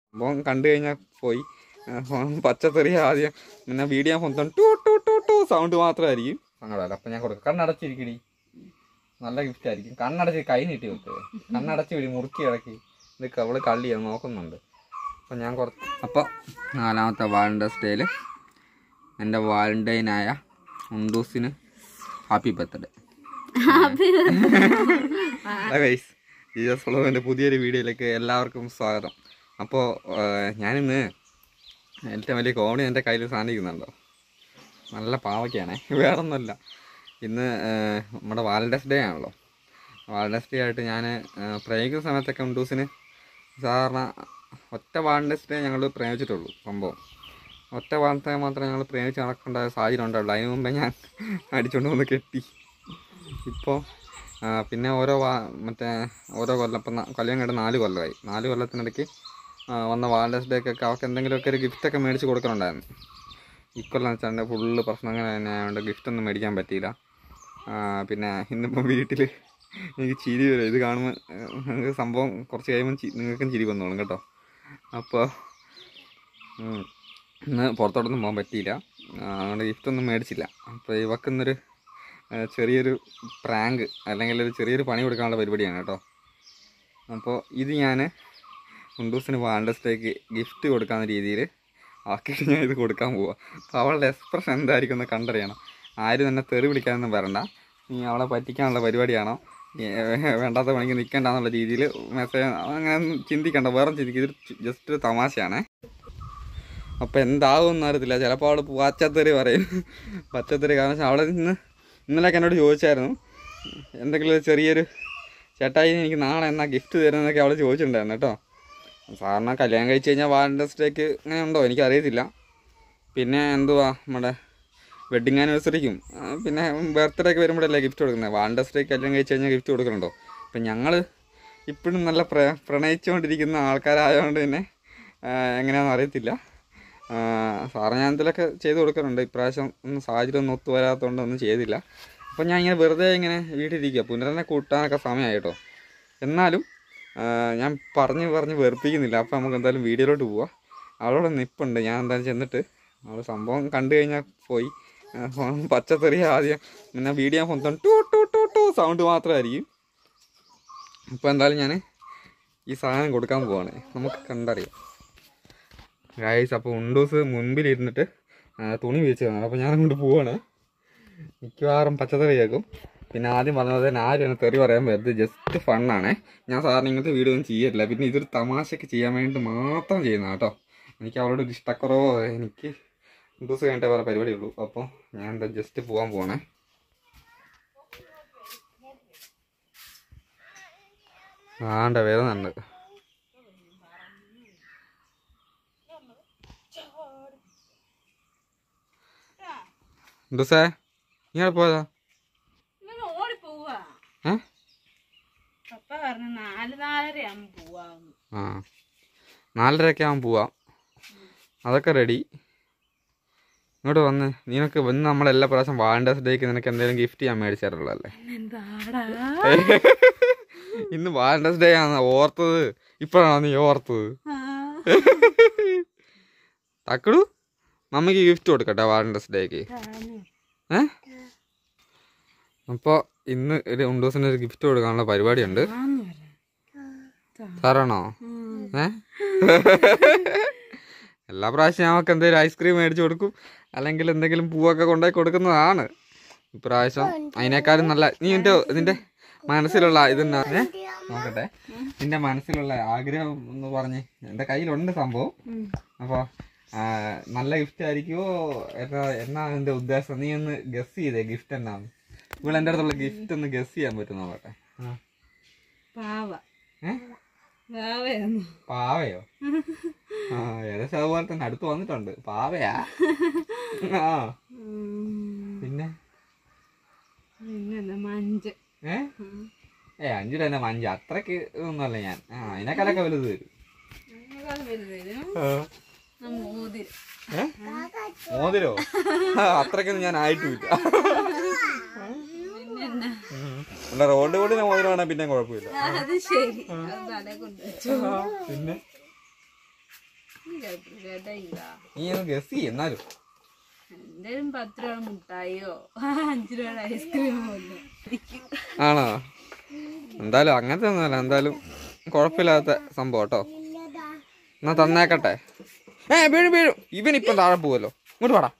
സംഭവം കണ്ടു കഴിഞ്ഞാൽ പോയി ആ, പച്ചത്തെറി ആദ്യം പിന്നെ വീഡിയോ മൊത്തം ടു ടു ടു ടു സൗണ്ട് മാത്രമായിരിക്കും സങ്കടമല്ല അപ്പം ഞാൻ കൊടുക്കും കണ്ണടച്ചിരിക്കടി നല്ല ഗിഫ്റ്റ് ആയിരിക്കും കണ്ണടച്ച് കൈ നീട്ടി വെക്കുക കണ്ണടച്ച് വിടി മുറുക്കി ഇടക്കി ഇത് അവള് കള്ളിയാണ് നോക്കുന്നുണ്ട് അപ്പം ഞാൻ കുറച്ച് അപ്പോൾ നാലാമത്തെ വാലൻറ്റൈൻസ് ഡേയിൽ എൻ്റെ വാലൻറ്റൈനായ ഉണ്ടൂസിന് ഹാപ്പി ബർത്ത്ഡേ ഗൈസ് ജീസസ് ഫ്ലോവിൻ്റെ പുതിയൊരു വീഡിയോയിലേക്ക് എല്ലാവർക്കും സ്വാഗതം അപ്പോൾ ഞാനിന്ന് ഏറ്റവും വലിയ കോമഡി എൻ്റെ കയ്യിൽ സാധിക്കുന്നുണ്ടോ നല്ല പാവയ്ക്കാണേ വേറൊന്നുമല്ല ഇന്ന് ഏഹ്, നമ്മുടെ വാലൻറ്റൈൻസ് ഡേ ആണല്ലോ വാലൻറ്റൈൻസ് ഡേ ആയിട്ട് ഞാൻ പ്രയോഗിക്കുന്ന സമയത്തൊക്കെ ഉണ്ടൂസിന് സാധാരണ ഒറ്റ വാലൻറ്റൈൻസ് ഡേ ഞങ്ങൾ പ്രയോഗിച്ചിട്ടുള്ളൂ സംഭവം ഒറ്റ വാലത്തെ മാത്രമേ ഞങ്ങൾ പ്രേമിച്ച് നടക്കേണ്ട സാഹചര്യം ഉണ്ടാവുള്ളൂ അതിന് മുമ്പേ ഞാൻ അടിച്ചുകൊണ്ട് വന്ന് കെട്ടി ഇപ്പോൾ പിന്നെ ഓരോ വാ മറ്റേ ഓരോ കൊല്ലം ഇപ്പം ന- കല്യാണം കഴിഞ്ഞ നാല് കൊല്ലമായി നാല് കൊല്ലത്തിനിടയ്ക്ക് ആ, വന്ന വാലൻറ്റൈൻസ് ഡേക്കൊക്കെ അവർക്ക് എന്തെങ്കിലുമൊക്കെ ഒരു ഗിഫ്റ്റൊക്കെ മേടിച്ച് കൊടുക്കണുണ്ടായിരുന്നു ഇക്കൊല്ലം വെച്ചാൽ ഫുള്ള് പ്രശ്നങ്ങൾ തന്നെ ആയതുകൊണ്ട് ഗിഫ്റ്റൊന്നും മേടിക്കാൻ പറ്റിയില്ല ആ, പിന്നെ ഇന്നിപ്പം വീട്ടിൽ എനിക്ക് ചിരി വരും ഇത് കാണുമ്പോൾ നിങ്ങൾക്ക് സംഭവം കുറച്ച് കഴിയുമ്പോൾ ചി- നിങ്ങൾക്കും ചിരി വന്നോളും കേട്ടോ അപ്പോൾ ഉം, ഇന്ന് പുറത്തോട്ടൊന്നും പോകാൻ പറ്റിയില്ല ആ, അതുകൊണ്ട് ഗിഫ്റ്റൊന്നും മേടിച്ചില്ല അപ്പോൾ ഇവക്കിന്നൊരു ആ, ചെറിയൊരു പ്രാങ്ക് അല്ലെങ്കിൽ ഒരു ചെറിയൊരു പണി കൊടുക്കാനുള്ള പരിപാടിയാണ് കേട്ടോ അപ്പോൾ ഇത് ഞാൻ കുണ്ടൂസിന് വാലൻറ്റൈൻസ് ഡേക്ക് ഗിഫ്റ്റ് കൊടുക്കാവുന്ന രീതിയിൽ ആക്കിയിട്ട് ഞാൻ ഇത് കൊടുക്കാൻ പോവാം അപ്പോൾ അവളുടെ എക്സ്പ്രഷൻ എന്തായിരിക്കും എന്ന് കണ്ടറിയണം ആരും തന്നെ തെറി വിളിക്കാനൊന്നും വരണ്ട നീ അവളെ പറ്റിക്കാനുള്ള പരിപാടിയാണോ നീ, ഏ, വേണ്ടാത്ത പണിക്ക് നിൽക്കണ്ടെന്നുള്ള രീതിയിൽ മെസ്സേജ് അങ്ങനെ ഒന്നും ചിന്തിക്കണ്ട വേറെ ചിന്തിക്കുക ഇത് ജസ്റ്റ് ഒരു തമാശയാണേ അപ്പോൾ എന്താകുമെന്ന് അറിയത്തില്ല ചിലപ്പോൾ അവൾ പച്ചത്തെറി പറയും പച്ചത്തെറി കാരണം വെച്ചാൽ അവളെ ഇന്ന് ഇന്നലെയൊക്കെ എന്നോട് ചോദിച്ചായിരുന്നു എന്തെങ്കിലും ഒരു ചെറിയൊരു ചേട്ടായി എനിക്ക് നാളെ എന്നാ ഗിഫ്റ്റ് തരുന്നതൊക്കെ അവൾ ചോദിച്ചിട്ടുണ്ടായിരുന്നു കേട്ടോ സാറിന് കല്യാണം കഴിച്ച് കഴിഞ്ഞാൽ വാലൻറ്റൈൻസ് ഡേക്ക് അങ്ങനെ ഉണ്ടോ എനിക്കറിയത്തില്ല പിന്നെ എന്തുവാ നമ്മുടെ വെഡിങ് ആനിവേഴ്സറിക്കും ആ, പിന്നെ ബർത്ത്ഡേ ഒക്കെ വരുമ്പോഴല്ലേ ഗിഫ്റ്റ് കൊടുക്കുന്നത് വാലൻറ്റൈൻസ് ഡേക്ക് കല്യാണം കഴിച്ച് കഴിഞ്ഞാൽ ഗിഫ്റ്റ് കൊടുക്കലുണ്ടോ അപ്പം ഞങ്ങൾ ഇപ്പോഴും നല്ല പ്ര പ്രണയിച്ചുകൊണ്ടിരിക്കുന്ന ആൾക്കാരായതുകൊണ്ട് തന്നെ ആ, എങ്ങനെയാണെന്ന് അറിയത്തില്ല ആ, സാറ് ഞാൻ എന്തെങ്കിലുമൊക്കെ ചെയ്ത് കൊടുക്കാറുണ്ട് ഇപ്രാവശ്യം ഒന്നും സാഹചര്യം ഒന്നും ഒത്തു വരാത്തതുകൊണ്ട് ഒന്നും ചെയ്തില്ല അപ്പം ഞാൻ ഇങ്ങനെ വെറുതെ ഇങ്ങനെ വീട്ടിലിരിക്കുക പുനരനെ കൂട്ടാനൊക്കെ സമയമായി കേട്ടോ എന്നാലും ആ, ഞാൻ പറഞ്ഞ് പറഞ്ഞ് വെറുപ്പിക്കുന്നില്ല അപ്പം നമുക്ക് എന്തായാലും വീഡിയോയിലോട്ട് പോവാം അവളോട് നിപ്പുണ്ട് ഞാൻ എന്തായാലും ചെന്നിട്ട് അവൾ സംഭവം കണ്ടു കഴിഞ്ഞാൽ പോയി ആ, പച്ചത്തെറി ആദ്യം പിന്നെ വീഡിയോ മൊത്തം ടു ടു ടു ടു സൗണ്ട് മാത്രമായിരിക്കും അപ്പോൾ എന്തായാലും ഞാൻ ഈ സാധനം കൊടുക്കാൻ പോവാണ് നമുക്ക് കണ്ടറിയാം ഗായ്സ് അപ്പോൾ ഉണ്ടൂസ് മുൻപിലിരുന്നിട്ട് ആ, തുണി വീഴ്ച തന്നു അപ്പോൾ ഞാൻ അങ്ങോട്ട് പോവാണ് മിക്കവാറും പച്ചക്കറി കേൾക്കും പിന്നെ ആദ്യം പറഞ്ഞത് തന്നെ ആരും എന്നെ തെറി പറയാൻ പറ്റരുത് ജസ്റ്റ് ഫണ്ണാണേ ഞാൻ സാറിന് ഇങ്ങനത്തെ വീഡിയോ ഒന്നും ചെയ്യത്തില്ല പിന്നെ ഇതൊരു തമാശയ്ക്ക് ചെയ്യാൻ വേണ്ടി മാത്രം ചെയ്യുന്ന കേട്ടോ എനിക്ക് അവളോട് ഒരു ഇഷ്ടക്കുറവോ എനിക്ക് ഉണ്ടൂസ് കഴിഞ്ഞിട്ടേ വേറെ പരിപാടിയുള്ളൂ അപ്പോൾ ഞാൻ എന്താ ജസ്റ്റ് പോകാൻ പോവാണേ ആണ്ട വരുന്നുണ്ട് ഉണ്ടൂസേ നീ എവിടെ പോയതാ ഇങ്ങനെ ഓടിപ്പോവാ ഏ പപ്പ പറഞ്ഞു നാല് നാലര ആകുമ്പോ പോവാന്ന് ആ നാലരയൊക്കെ ആവാൻ പോവാം അതൊക്കെ റെഡി ഇങ്ങോട്ട് വന്ന് നിനക്ക് വന്ന് നമ്മളെല്ലാ പ്രാവശ്യം വാലൻറ്റൈൻസ് ഡേക്ക് നിനക്ക് എന്തെങ്കിലും ഗിഫ്റ്റ് ഞാൻ മേടിച്ചാറുള്ളതല്ലേ എന്താടാ ഇന്ന് വാലൻറ്റൈൻസ് ഡേ ആണ് ഓർത്തത് ഇപ്പോഴാണ് നീ ഓർത്തത് തക്കടു മമ്മിക്ക് ഗിഫ്റ്റ് കൊടുക്കട്ടെ വാലൻറ്റൈൻസ് ഡേക്ക് ഏ അപ്പോൾ ഇന്ന് ഒരു ഉണ്ടൂസിന് ഒരു ഗിഫ്റ്റ് കൊടുക്കാനുള്ള പരിപാടിയുണ്ട് സാറാണോ ഏ എല്ലാ പ്രാവശ്യം ഞങ്ങൾക്ക് എന്തെങ്കിലും ഐസ്ക്രീം മേടിച്ചു കൊടുക്കും അല്ലെങ്കിൽ എന്തെങ്കിലും പൂവൊക്കെ കൊണ്ടുപോയി കൊടുക്കുന്നതാണ് ഇപ്രാവശ്യം അതിനേക്കാളും നല്ല നീ എൻ്റെ നിന്റെ മനസ്സിലുള്ള ഇതെന്നാ ഏ? നോക്കട്ടെ നിന്റെ മനസ്സിലുള്ള ആഗ്രഹം എന്ന് പറഞ്ഞ് എൻ്റെ കയ്യിലുണ്ട് സംഭവം അപ്പോൾ നല്ല ഗിഫ്റ്റ് ആയിരിക്കുമോ എന്നാ എന്നാ നിന്റെ ഉദ്ദേശം നീ ഒന്ന് ഗസ് ചെയ്തേ ഗിഫ്റ്റ് എന്നാന്ന് ഇവിടെ എൻ്റെ അടുത്തുള്ള ഗിഫ്റ്റ് ഒന്ന് ഗസ് ചെയ്യാൻ പറ്റും നോക്കട്ടെ ആ. പാവ ഏ പാവയാന്ന് പാവയോ ആ ഏകദേശം അതുപോലെ തന്നെ അടുത്ത് വന്നിട്ടുണ്ട് പാവയാ ആ പിന്നെ പിന്നെ മഞ്ച് ഏ ഏ അഞ്ചു രൂപ തന്നെ മഞ്ച് അത്രക്ക് ഒന്നുമല്ല ഞാൻ ആ അതിനേക്കാളൊക്കെ വലുത് തരും അതിനേക്കാൾ വലുതരും മോതിരം ഏ മോതിരോ ആ, അത്രക്കൊന്നും ഞാൻ ആയിട്ടുമില്ല പിന്നെ അല്ല റോഡ് കൂടി മോതിരമാണെ പിന്നെ കുഴപ്പമില്ല അത് ശരി അത് തലേ കൊണ്ട് വെച്ചു പിന്നെ നീ കേട്ടോ കേട്ടാ നീ ഒന്ന് ഗസ് ചെയ്യ് എന്നാലും എന്തേലും പത്ത് രൂപ മുട്ടായിയോ അഞ്ചു രൂപയുടെ ഐസ്ക്രീമോ ഒന്നും ആണോ എന്തായാലും അങ്ങനത്തെ ഒന്നുമല്ല എന്തായാലും കുഴപ്പമില്ലാത്ത സംഭവം കേട്ടോ എന്നാ തന്നേക്കട്ടെ ഏ വീഴും വീഴും ഇവൻ ഇപ്പം താഴെ പോവല്ലോ ഇങ്ങോട്ട് പാടാ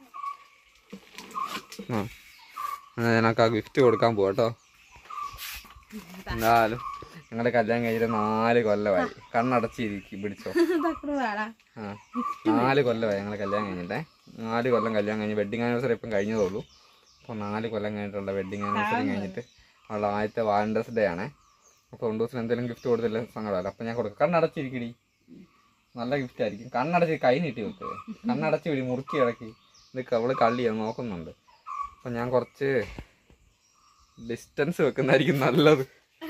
ആ എന്നാ ഞാനൊക്കെ ആ ഗിഫ്റ്റ് കൊടുക്കാൻ പോവാ കേട്ടോ എന്തായാലും ഞങ്ങളുടെ കല്യാണം കഴിഞ്ഞിട്ട് നാല് കൊല്ലമായി കണ്ണടച്ചിരിക്കും പിടിച്ചോ തക്കട് വേടാ ആ നാല് കൊല്ലമായി ഞങ്ങൾ കല്യാണം കഴിഞ്ഞിട്ടേ നാല് കൊല്ലം കല്യാണം കഴിഞ്ഞ് വെഡിങ് ആനിവേഴ്സറി ഇപ്പം കഴിഞ്ഞതേ ഉള്ളൂ അപ്പോൾ നാല് കൊല്ലം കഴിഞ്ഞിട്ടുള്ള വെഡിങ് ആനിവേഴ്സറി കഴിഞ്ഞിട്ട് ഉള്ള ആദ്യത്തെ വാലൻറ്റൈൻസ് ഡേ ആണേ അപ്പോൾ രണ്ട് ദിവസം എന്തെങ്കിലും ഗിഫ്റ്റ് കൊടുത്തില്ല സങ്കടമല്ല അപ്പം ഞാൻ കൊടുക്കാം കണ്ണടച്ചിരിക്കടി നല്ല ഗിഫ്റ്റ് ആയിരിക്കും കണ്ണടച്ച് കൈ നീട്ടി വെക്കുക കണ്ണടച്ച് വിടി മുറുക്കി ഇടക്കി ഇത് അവള് കള്ളിയാണ് നോക്കുന്നുണ്ട് അപ്പം ഞാൻ കുറച്ച് ഡിസ്റ്റൻസ് വെക്കുന്നതായിരിക്കും നല്ലത്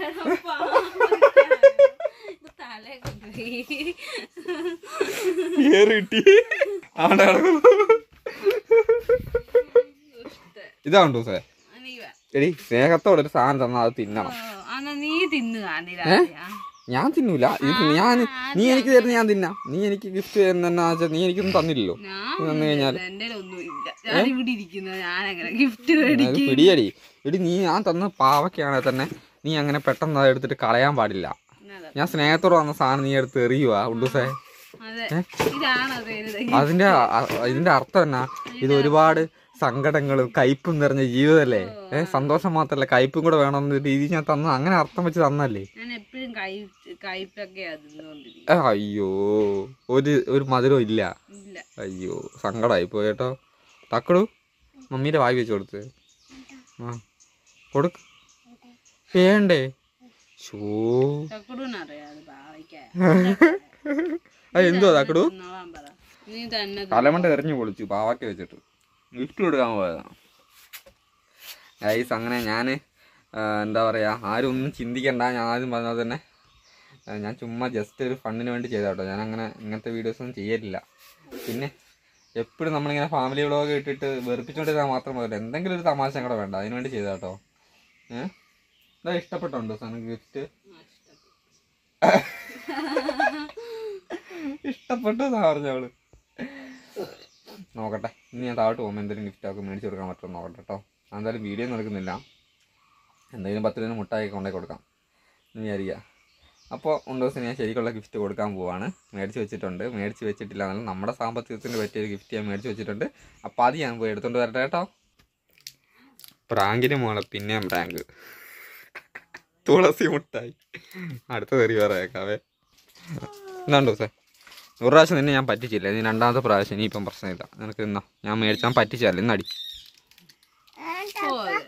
തലേ കൊണ്ടുപോയി ഏറ് കിട്ടി ആടെ ഇതാണ്ടോ സാർ നീ വേ എടി സ്നേഹത്തോടെ ഒരു സാധനം തന്നാൽ അത് തിന്നണം അന്നാ നീ തിന്നു കാണില്ല ഞാൻ തിന്നൂല ഇത് ഞാൻ നീ എനിക്ക് തരുന്ന ഞാൻ തിന്നാം നീ എനിക്ക് ഗിഫ്റ്റ് തരുന്ന വെച്ചാൽ നീ എനിക്കൊന്നും തന്നില്ലല്ലോ ഞാൻ വന്നു കഴിഞ്ഞാൽ എന്റെ ഒന്നും ഇല്ല ഞാൻ ഇവിടെ ഇരിക്കുന്നത് ഞാൻ അങ്ങനെ ഗിഫ്റ്റ് അത് മേടിക്കും പിടിയടി എടി നീ ഞാൻ തന്ന പാവയ്ക്കാണെങ്കിൽ തന്നെ നീ അങ്ങനെ പെട്ടെന്ന് അത് എടുത്തിട്ട് കളയാൻ പാടില്ല അതെ. ഞാൻ സ്നേഹത്തോടെ വന്ന സാധനം നീ എടുത്ത് എറിയുവാ ഉണ്ടൂസേ അതെ ഇതാണ് പേര് അതിന്റെ അ- ഇതിന്റെ അർത്ഥം എന്നാ ഇത് ഒരുപാട് സങ്കടങ്ങളും കയ്പും നിറഞ്ഞ ജീവിതമല്ലേ ഏഹ് സന്തോഷം മാത്രല്ല കയ്പും കൂടെ വേണമെന്ന രീതി ഞാൻ തന്ന അങ്ങനെ അർത്ഥം വെച്ച് തന്നല്ലേ ഞാൻ എപ്പോഴും കൈ കയ്പൊക്കെയാ തിന്നുകൊണ്ടിരിക്കും ഏ, അയ്യോ ഒരു ഒരു മധുരം ഇല്ല ഇല്ല അയ്യോ സങ്കടമായി പോയി കേട്ടോ തക്കടു മമ്മീന്റെ വായി വെച്ച് കൊടുത്ത് ആ കൊടുക്ക് വേണ്ടേ ഷോ ചക്കുടൂനറിയാം പാവയ്ക്ക അത് എന്തുവാ തക്കടു തിന്നോളാൻ പറ നീ തന്നെ തിന്നോ. തലമണ്ട എറിഞ്ഞു പൊളിച്ചു പാവാക്കി വെച്ചിട്ട് ഗിഫ്റ്റ് കൊടുക്കാൻ പോയതാണ് ഗൈസ് അങ്ങനെ ഞാൻ എന്താ പറയുക ആരും ഒന്നും ചിന്തിക്കണ്ട ഞാൻ ആദ്യം പറഞ്ഞത് തന്നെ ആ, ഞാൻ ചുമ്മാ ജസ്റ്റ് ഒരു ഫണ്ടിന് വേണ്ടി ചെയ്ത കേട്ടോ ഞാൻ അങ്ങനെ ഇങ്ങനത്തെ വീഡിയോസ് ഒന്നും ചെയ്യലില്ല പിന്നെ എപ്പോഴും നമ്മളിങ്ങനെ ഫാമിലി വ്ളോഗ് ഇട്ടിട്ട് വെറുപ്പിച്ചോണ്ടിരുന്നാൽ മാത്രം മതി എന്തെങ്കിലും ഒരു തമാശ കൂടെ വേണ്ട അതിന് വേണ്ടി ചെയ്ത കേട്ടോ ഏഹ് ഇതാ ഇഷ്ടപ്പെട്ടുണ്ടോ സാധനം ഗിഫ്റ്റ് ആ, ഇഷ്ടപ്പെട്ടു. ഇഷ്ടപ്പെട്ടു എന്നാ പറഞ്ഞവള് നോക്കട്ടെ ഇനി ഞാൻ താഴോട്ട് പോകുമ്പോൾ എന്തെങ്കിലും ഗിഫ്റ്റ് ഒക്കെ മേടിച്ച് കൊടുക്കാൻ പറ്റുമോ നോക്കട്ടെ കേട്ടോ ഞാൻ എന്തായാലും വീഡിയോ ഒന്നും എടുക്കുന്നില്ല എന്തെങ്കിലും പത്ത് രൂപ മുട്ടായി കൊണ്ടേ കൊടുക്കാം എന്ന് വിചാരിക്കുക അപ്പോൾ ഉണ്ട് ദിവസം ഞാൻ ശരിക്കുള്ള ഗിഫ്റ്റ് കൊടുക്കാൻ പോവാണ് മേടിച്ച് വെച്ചിട്ടുണ്ട് മേടിച്ച് വെച്ചിട്ടില്ല എന്നാലും നമ്മുടെ സാമ്പത്തികത്തിന് പറ്റിയൊരു ഗിഫ്റ്റ് ഞാൻ മേടിച്ച് വെച്ചിട്ടുണ്ട് അപ്പോൾ അത് ഞാൻ പോയി എടുത്തോണ്ട് വരട്ടെ കേട്ടോ പ്രാങ്കിന് മോളെ പിന്നെയും പ്രാങ്ക് തുളസി മുട്ടായി അടുത്ത തെറി പറയാക്കാവേ എന്താണ്ടോ സാർ ഒരു പ്രാവശ്യം നിന്നെ ഞാൻ പറ്റിച്ചില്ല ഇനി രണ്ടാമത്തെ പ്രാവശ്യം ഇനി ഇപ്പം പ്രശ്നമില്ല നിനക്ക് ഇന്നാ ഞാൻ മേടിച്ചാൽ പറ്റിച്ചല്ല ഇന്നടി പോരെ.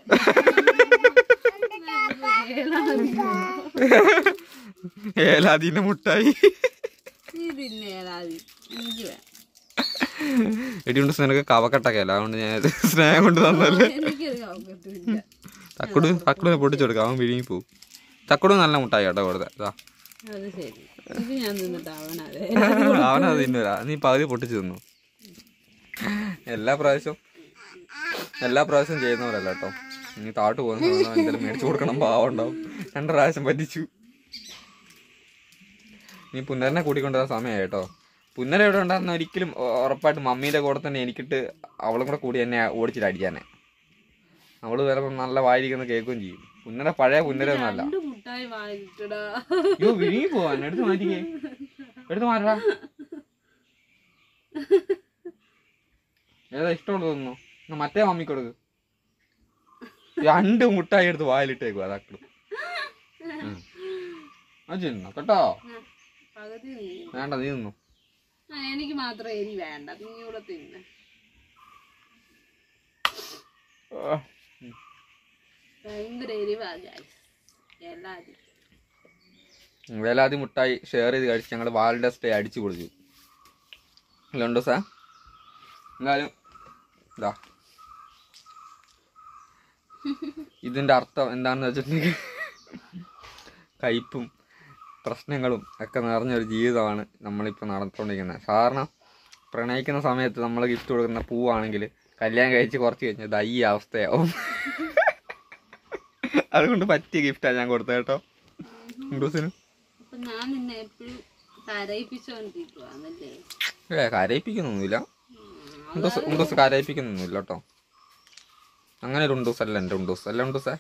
ഏലാദീൻ്റെ മുട്ടായി നീ തിന്നേലാതി എനിക്ക് വേണം എടിയുണ്ട് നിനക്ക് കവക്കട്ടൊക്കെ അല്ല അതുകൊണ്ട് ഞാൻ ഇത് സ്നേഹം കൊണ്ട് തന്നല്ലേ എനിക്കത് നോക്കത്തില്ല തക്കുട് തക്കുടിനെ പൊട്ടിച്ചു കൊടുക്കാം അവൻ വിഴുങ്ങി പോവും തക്കുട് നല്ല മുട്ടായി കേട്ടോ കൊടുത്തേ ഇതാ അത് ശരി ഇത് ഞാൻ തിന്നിട്ട് അവനതെ അവനത് തിന്നൂല നീ പകുതി പൊട്ടിച്ചു തിന്നു എല്ലാ പ്രാവശ്യവും എല്ലാ പ്രാവശ്യവും ചെയ്യുന്നവരല്ല കേട്ടോ നീ താട്ട് പോകുന്ന സമയത്ത് എന്തെങ്കിലും മേടിച്ചു കൊടുക്കണം പാവം ഉണ്ടാവും രണ്ട് പ്രാവശ്യം പറ്റിച്ചു നീ പുന്നരനെ കൂട്ടിക്കൊണ്ടുവരാൻ സമയമായി കേട്ടോ പുന്നര എവിടെ ഉണ്ടായിരുന്ന ഒരിക്കലും ഉ- ഉറപ്പായിട്ടും മമ്മീൻ്റെ കൂടെ തന്നെ എനിക്കിട്ട് അവളും കൂടെ കൂടി എന്നെ ഓടിച്ചിട്ട് അടിക്കാനെ അവള് ചിലപ്പോൾ നല്ല വായിരിക്കുന്ന കേൾക്കുകയും ചെയ്യും പുന്നര പഴയ പുന്നര ഒന്നല്ല രണ്ട് മുട്ടായി വാങ്ങിട്ടടാ അയ്യോ വിഴുങ്ങി പോവാൻ എടുത്ത് മാറ്റിക്കേ എടുത്ത് മാറ്റടാ ഏതാ ഇഷ്ടമുള്ളത് തോന്നുന്നു എന്നാ മറ്റേ മമ്മി കൊടുക്ക് രണ്ട് മുട്ടായി എടുത്ത് വായിലിട്ടേക്കും അതാക്കളും അത് തിന്നോ കേട്ടോ പകുതി നീ വേണ്ട നീ തിന്നു ആ, എനിക്ക് മാത്രം എരി വേണ്ട നീ കൂടെ തിന്നെ ഭയങ്കര എരിവാ ഗൈസ് എല്ലാരും വേലാതി മുട്ടായി ഷെയർ ചെയ്ത് കഴിച്ച് ഞങ്ങൾ വാലിൻ്റെ സ്റ്റേ അടിച്ചു പൊളിച്ചു അല്ലുണ്ടോ സാർ എന്നാലും ഇതാ ഇതിൻ്റെ അർത്ഥം എന്താണെന്ന് വെച്ചിട്ടുണ്ടെങ്കിൽ കയ്പും പ്രശ്നങ്ങളും ഒക്കെ നിറഞ്ഞൊരു ജീവിതമാണ് നമ്മളിപ്പോൾ നടന്നുകൊണ്ടിരിക്കുന്നത് സാധാരണ പ്രണയിക്കുന്ന സമയത്ത് നമ്മൾ ഗിഫ്റ്റ് കൊടുക്കുന്ന പൂവാണെങ്കിൽ കല്യാണം കഴിച്ച് കുറച്ച് കഴിഞ്ഞാൽ ദാ ഈ അവസ്ഥയാവും അതുകൊണ്ട് പറ്റിയ ഗിഫ്റ്റാണ് ഞാൻ കൊടുത്തത് കേട്ടോ ഇൻഡൂസിന് അപ്പൊ ഞാൻ നിന്നെ എപ്പോഴും കരയിപ്പിച്ചോണ്ടിരിക്കുവാന്നല്ലേ ഏ കരയിപ്പിക്കുന്നൊന്നുമില്ല ഉണ്ടൂസ് ഉണ്ടൂസ് കരയിപ്പിക്കുന്നൊന്നുമില്ല കേട്ടോ അങ്ങനെ ഒരു ഉണ്ടൂസ് അല്ല എൻ്റെ ഉണ്ടൂസ് അല്ല ഉണ്ടൂസേ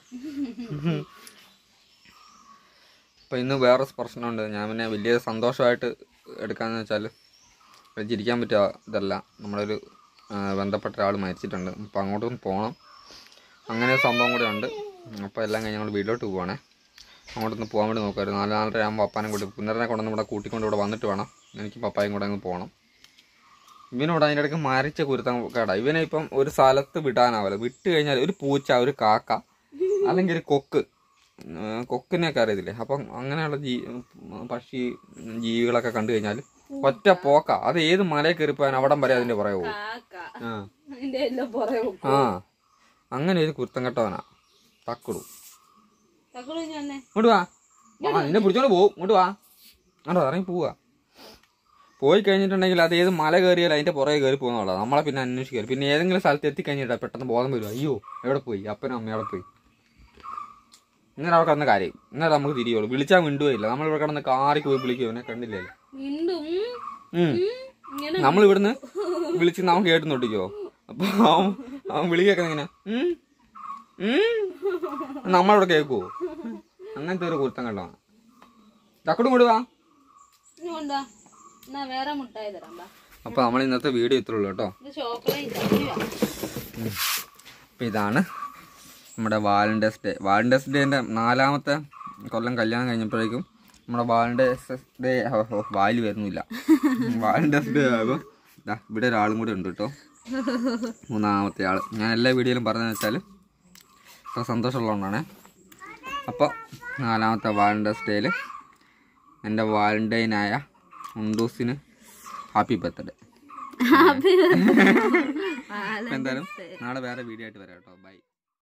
അപ്പം ഇന്ന് വേറെ പ്രശ്നമുണ്ട് ഞാൻ പിന്നെ വലിയ സന്തോഷമായിട്ട് എടുക്കാന്ന് വെച്ചാൽ ചിരിക്കാൻ പറ്റിയ ഇതല്ല നമ്മളൊരു ആ, ബന്ധപ്പെട്ട ഒരാൾ മരിച്ചിട്ടുണ്ട് അപ്പം അങ്ങോട്ടൊന്ന് പോകണം അങ്ങനെ ഒരു സംഭവം കൂടെ ഉണ്ട് അപ്പോൾ എല്ലാം കഴിഞ്ഞ് ഞങ്ങൾ വീട്ടിലോട്ട് പോവാണേ അങ്ങോട്ടൊന്ന് പോകാൻ വേണ്ടി നോക്കുമായിരുന്നു നാല് നാലര ആകുമ്പോൾ പപ്പാനും കൂടി പുനരനെ കൊണ്ടൊന്ന് ഇവിടെ കൂട്ടിക്കൊണ്ട് ഇവിടെ വന്നിട്ട് വേണം എനിക്ക് പപ്പായും കൂടെ അങ്ങ് പോകണം ഇവനോട് അതിൻ്റെ ഇടയ്ക്ക് മരിച്ച കുരുത്തം കേടാ ഇവനെ ഇപ്പം ഒരു സ്ഥലത്ത് വിടാനാവില്ല വിട്ട് കഴിഞ്ഞാൽ ഒരു പൂച്ച ഒരു കാക്ക അല്ലെങ്കിൽ ഒരു കൊക്ക് ഉം, കൊക്കിനെയൊക്കെ അറിയത്തില്ലേ അപ്പം അങ്ങനെയുള്ള ജീ ഉം, പക്ഷി ഉം, ജീവികളൊക്കെ കണ്ടു കഴിഞ്ഞാൽ ഒറ്റ പോക്ക അത് ഏത് മലയിൽ കയറിപ്പോയാൻ അവിടം വരെ അതിൻ്റെ പുറകെ പോകും കാക്ക ആ അതിന്റെ എല്ലാം പുറകെ ആ അങ്ങനെ ഒരു കുരുത്തം കെട്ടവനാ തക്കുടു തക്കുളു ഞാൻ ഇങ്ങോട്ട് വാ ആ നിന്നെ പിടിച്ചോണ്ട് പോവും ഇങ്ങോട്ട് വാ അങ്ങോട്ട് ഇറങ്ങി പോവാ പോയി കഴിഞ്ഞിട്ടുണ്ടെങ്കിൽ അത് ഏത് മല കയറിയാലും അതിന്റെ പുറകെ കയറി പോകുന്നുള്ളൂ നമ്മളെ പിന്നെ അന്വേഷിക്കുക പിന്നെ ഏതെങ്കിലും സ്ഥലത്ത് എത്തിക്കഴിഞ്ഞിട്ടാ പെട്ടെന്ന് ബോധം വരും അയ്യോ എവിടെ പോയി അപ്പനും അമ്മ എവിടെ പോയി ഇങ്ങനെ അവിടെ കിടന്ന കാര്യം ഇങ്ങനെ നമുക്ക് തിരിയുള്ളൂ വിളിച്ചാൽ മിണ്ടുകയില്ല നമ്മൾ ഇവിടെ കിടന്ന് കാറിക്ക് പോയി വിളിക്കും അവനെ കണ്ടില്ലല്ലോ വീണ്ടും ഉം. ഇങ്ങനെ നമ്മൾ ഇവിടുന്ന് വിളിച്ച് അവൻ കേട്ട് നോട്ടിക്കോ അപ്പൊ അവൻ അവൻ വിളി കേൾക്കുന്ന ഇങ്ങനെ ഉം, ഉം. നമ്മളിവിടെ കേൾക്കുവോ അങ്ങനത്തെ ഒരു കുരുത്തം കണ്ടതാണ് ചക്കടും കൊടുവാ ഇനി കൊണ്ടാ എന്നാ വേറെ മുട്ടായി തരാം ബാ അപ്പൊ നമ്മൾ ഇന്നത്തെ വീഡിയോ ഇത്രേ ഉള്ളൂ കേട്ടോ ഇത് ചോക്ലേറ്റ് അപ്പൊ ഇതാണ് നമ്മുടെ വാലന്റൈൻസ് ഡേ വാലന്റൈൻസ് ഡേന്റെ നാലാമത്തെ കൊല്ലം കല്യാണം കഴിഞ്ഞപ്പോഴേക്കും നമ്മുടെ വാലന്റൈൻസ് ഡേ വാല് വരുന്നില്ല വാലന്റൈൻസ് ഡേ ആകുമ്പോൾ ദാ ഇവിടെ ഒരാളും കൂടെ ഉണ്ട് കേട്ടോ മൂന്നാമത്തെ ആൾ ഞാൻ എല്ലാ വീഡിയോയിലും പറഞ്ഞതെന്ന് വെച്ചാൽ ഇത്ര സന്തോഷമുള്ളതുകൊണ്ടാണ് അപ്പോൾ നാലാമത്തെ വാലന്റൈൻസ് ഡേയിൽ എൻ്റെ വാലന്റൈനായ ഉണ്ടൂസിന് ഹാപ്പി ബർത്ത്ഡേ എന്തായാലും നാളെ വേറെ വീഡിയോ ആയിട്ട് വരാം കേട്ടോ ബൈ